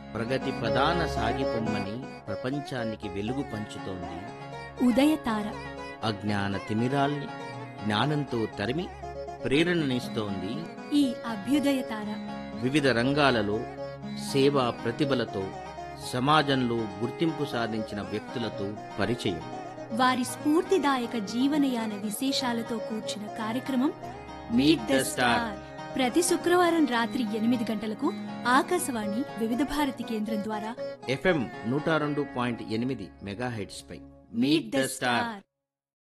ప్రగతి ప్రధాన సాగిపొమ్మని ప్రపంచానికి వెలుగు పంచుతోంది ఉదయతార అజ్ఞాన తిమిరాల్ని జ్ఞానంతో తరిమి ప్రేరణనిస్తోంది ఈ అభ్యుదయతార వివిధ రంగాలలో సేవా ప్రతిభలతో సమాజంలో గుర్తింపు సాధించిన వ్యక్తులతో పరిచయం వారి స్ఫూర్తిదాయక జీవనయాన విశేషాలతో కూర్చిన కార్యక్రమం Meet the Star. ప్రతి శుక్రవారం రాత్రి ఎనిమిది గంటలకు ఆకాశవాణి వివిధ భారతి కేంద్రం ద్వారా ఎఫ్ఎం నూట రెండు పాయింట్ ఎనిమిది మెగాహెడ్స్ పై మీట్ ద స్టార్